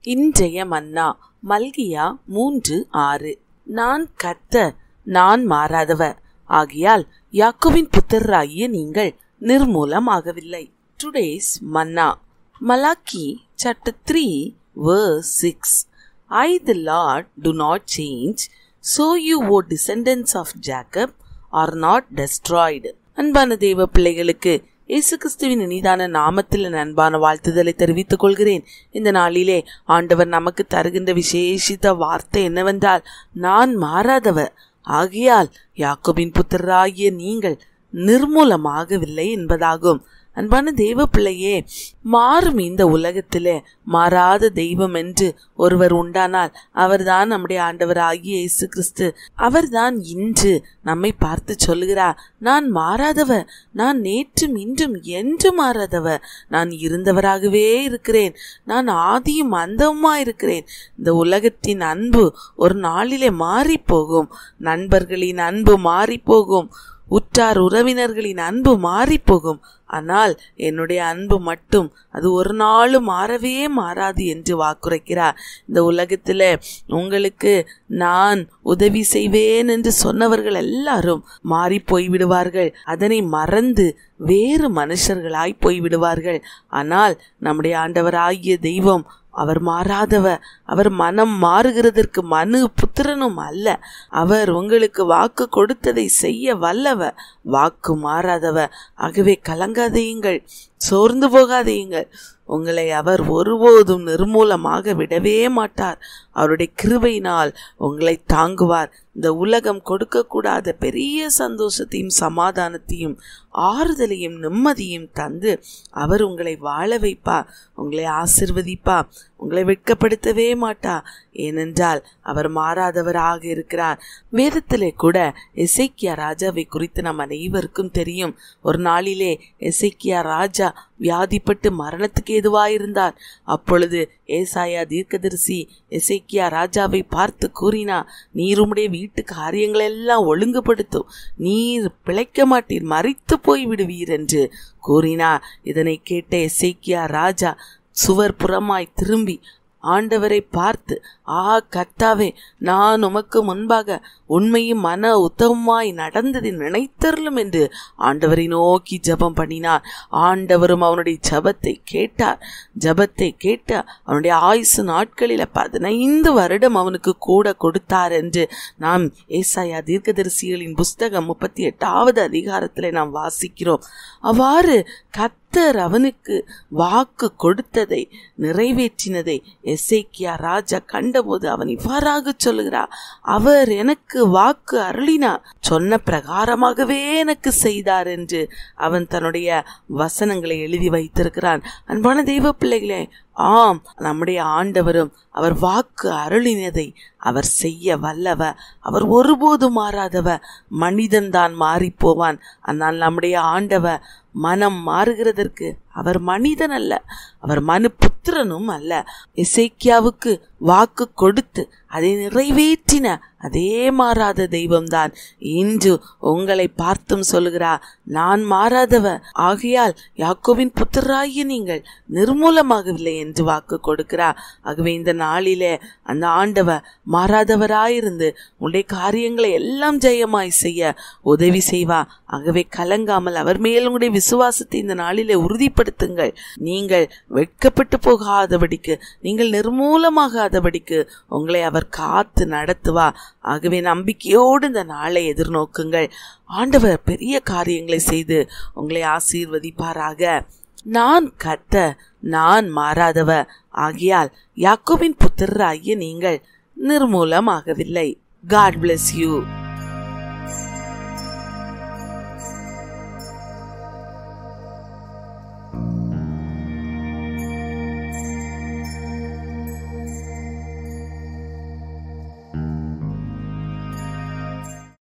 இன்றைய மன்னா மல்கியா மூன்று ஆறு நான் கர்த்தர் நான் மாறாதவர் ஆகையால் யாக்கோவின் புத்திரராகிய நீங்கள் நிர்மூலமாகவில்லை today's manna Malachi chapter three verse six I the Lord do not change so you O descendants of Jacob are not destroyed அன்பான தேவ பிள்ளைகளுக்கு இயேசு கிறிஸ்துவின் இனிதான நாமத்தில் என் அன்பான வாழ்த்துதலை தெரிவித்துக் கொள்கிறேன் இந்த நாளிலே ஆண்டவர் நமக்கு தருகின்ற விசேஷித்த வார்த்தை என்னவென்றால் நான் மாறாதவர் ஆகையால் யாக்கோபின் புத்திரராகிய நீங்கள் நிர்மூலமாகவில்லை என்பதாகும் அன்பான தெய்வ பிள்ளையே மாறும் இந்த உலகத்திலே மாறாத தெய்வம் என்று ஒருவர் உண்டானால் அவர்தான் நம்முடைய ஆண்டவர் ஆகிய இயேசு கிறிஸ்து அவர்தான் இன்று நம்மை பார்த்து சொல்லுகிறார் நான் மாறாதவர் நான் நேற்றும் இன்றும் என்று மாறாதவர் நான் இருந்தவராகவே இருக்கிறேன் நான் ஆதியும் அந்தவுமா இருக்கிறேன் இந்த உலகத்தின் அன்பு ஒரு நாளிலே மாறி போகும் நண்பர்களின் அன்பு மாறி போகும் உற்றார் உறவினர்களின் அன்பு மாறி போகும் ஆனால் என்னுடைய அன்பு மட்டும் அது ஒரு நாளும் மாறவே மாறாது என்று வாக்குரைக்கிறார் இந்த உலகத்தில் உங்களுக்கு நான் உதவி செய்வேன் என்று சொன்னவர்கள் எல்லாரும் மாறி போய்விடுவார்கள் அதனை மறந்து வேறு மனுஷர்களாய் போய்விடுவார்கள் ஆனால் நம்முடைய ஆண்டவராகிய தெய்வம் அவர் மாறாதவர் அவர் மனம் மாறுகிறதற்கு மனு புத்திரனும் அல்ல அவர் உங்களுக்கு வாக்கு கொடுத்ததை செய்ய வல்லவர் வாக்கு மாறாதவர் ஆகவே கலங்காதையுங்கள் சோர்ந்து போகாதீங்கள் உங்களை அவர் ஒருபோதும் நிர்மூலமாக விடவே மாட்டார் அவருடைய கிருபையினால் உங்களை தாங்குவார் இந்த உலகம் கொடுக்கக்கூடாத பெரிய சந்தோஷத்தையும் சமாதானத்தையும் ஆறுதலையும் நிம்மதியும் தந்து அவர் உங்களை வாழ வைப்பா உங்களை ஆசிர்வதிப்பா உங்களை வெட்கப்படுத்தவே மாட்டா ஏனென்றால் அவர் மாறாதவராக இருக்கிறார் வேதத்திலே கூட எசைக்கியா ராஜாவை குறித்து நம் அனைவருக்கும் தெரியும் ஒரு நாளிலே எசைக்கியா ராஜா வியாதிப்பட்டு மரணத்துக்கு எதுவாயிருந்தார் அப்பொழுது ஏசாயா தீர்க்கதரிசி எசைக்கியா ராஜாவை பார்த்து கூறினா நீர் உம்முடைய வீட்டு காரியங்களை எல்லாம் ஒழுங்குபடுத்தும் நீர் பிழைக்க மாட்டீர் மறித்து போய் விடுவீர் என்று கூறினார் இதனை கேட்ட எசைக்கியா ராஜா சுவர் புறமாய் திரும்பி ஆண்டவரை பார்த்து ஆ கர்த்தாவே நான் உமக்கு முன்பாக உண்மையும் மன உத்தமமாய் நடந்ததை நினைத்தருளும் என்று ஆண்டவரை நோக்கி ஜபம் பண்ணினார் ஆண்டவரும் அவனுடைய ஜபத்தை கேட்டார் ஜபத்தை கேட்ட அவனுடைய ஆயுசு நாட்களில் பதினைந்து வருடம் அவனுக்கு கூட கொடுத்தார் என்று நாம் ஏசாயா தீர்க்கதரிசிகளின் புஸ்தகம் முப்பத்தி எட்டாவது அதிகாரத்தில் நாம் வாசிக்கிறோம் அவ்வாறு கத்தர் அவனுக்கு வாக்கு கொடுத்ததை நிறைவேற்றினதை எசேக்கியா ராஜா கண்டபோது அவன் இவ்வாறாக சொல்லுகிறார் அவர் எனக்கு வாக்கு அருளினார் சொன்ன பிரகாரமாகவே எனக்கு செய்தார் என்று அவன் தன்னுடைய வசனங்களை எழுதி வைத்திருக்கிறான் அன்பான தெய்வ பிள்ளைகளே ஆம் நம்முடைய ஆண்டவரும் அவர் வாக்கு அருளினதை அவர் செய்ய வல்லவர் அவர் ஒருபோதும் மாறாதவர் மனிதன் தான் மாறி போவான் ஆனால் நம்முடைய ஆண்டவர் மனம் மாறுகிறதற்கு அவர் மனிதன் அல்ல அவர் மனு புத்திரனும் அல்ல இசைக்கியாவுக்கு வாக்கு கொடுத்து அதை நிறைவேற்றின அதே மாறாத தெய்வம்தான் இன்று உங்களை பார்த்தும் சொல்லுகிறார் நான் மாறாதவர் ஆகையால் யாக்கோவின் புத்திராகிய நீங்கள் நிர்மூலமாகவில்லை என்று வாக்கு கொடுக்கிறார் ஆகவே இந்த நாளிலே அந்த ஆண்டவர் மாறாதவராயிருந்து உங்களுடைய காரியங்களை எல்லாம் ஜெயமாய் செய்ய உதவி செய்வா ஆகவே கலங்காமல் அவர் மேல் உங்களுடைய விசுவாசத்தை இந்த நாளிலே உறுதிப்படுத்துங்கள் நீங்கள் வெட்கப்பட்டு போகாதபடிக்கு நீங்கள் நிர்மூலமாகாதபடிக்கு உங்களை அவர் காத்து நடத்துவா ஆகவே நம்பிக்கையோடு இந்த நாளை எதிர்நோக்குங்கள் ஆண்டவர் பெரிய காரியங்களை செய்து உங்களை ஆசீர்வதிப்பாராக நான் கத்த நான் மாறாதவர் ஆகியால் யாக்கோபின் புத்திரராகிய நீங்கள் நிர்மூலமாகவில்லை காட் பிளஸ் யூ